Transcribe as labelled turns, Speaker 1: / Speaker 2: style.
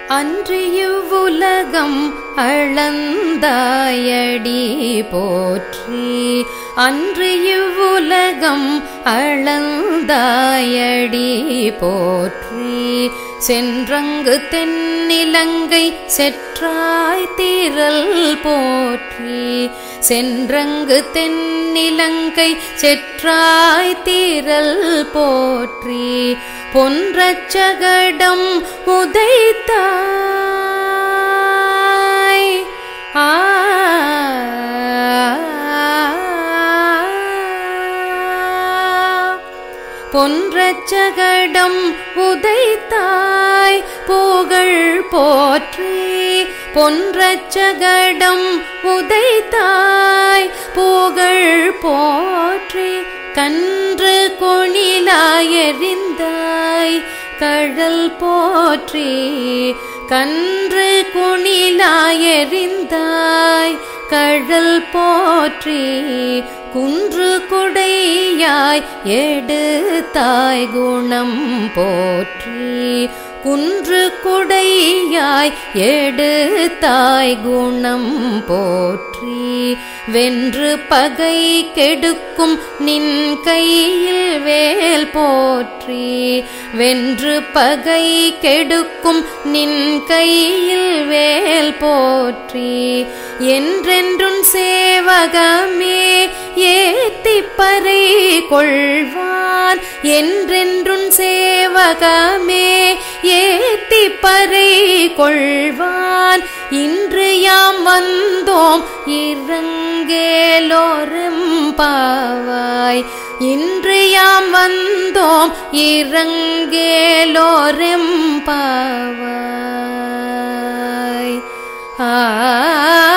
Speaker 1: அன்று இவ்வுலகம் அளந்தாயடி போற்றி அன்று இவ்வுலகம் அளந்தாயடி போற்றி சென்றங்கு தென்னிலங்கை செற்றாய் தீரல் போற்றி சென்றங்கு தென்னிலங்கை செற்றாய் தீரல் போற்றி பொன்றச்சகடம் உதைத்தாய் ஆ பொன்றச்சகடம் உதைத்தாய் புகழ் போற்றி பொன்றச்சகடம் உதைத்தாய் புகழ் போற்றி கன்று கொணிலாயறிந்தாய் கழல் போற்றி கன்று குணிலாயறிந்தாய் கழல் போற்றி குன்று கொடையாய் எடுத்தாய் குணம் போற்றி குன்று கொடையாய் எடுத்தாய் குணம் போற்றி வென்று பகை கெடுக்கும் நின் கையில் வேல் போற்றி வென்று பகை கெடுக்கும் நின் கையில் வேல் போற்றி என்றென்றும் சேவகமே ஏத்திப்பறை கொள்வான் என்றென்றும் சேவகமே ஏத்திப்பறை கொள்வான் இன்று யாம் வந்தோம் இறங்கேலோரும் பாவாய் இன்று யாம் வந்தோம் இறங்கேலோரும் பாவாய் ஆ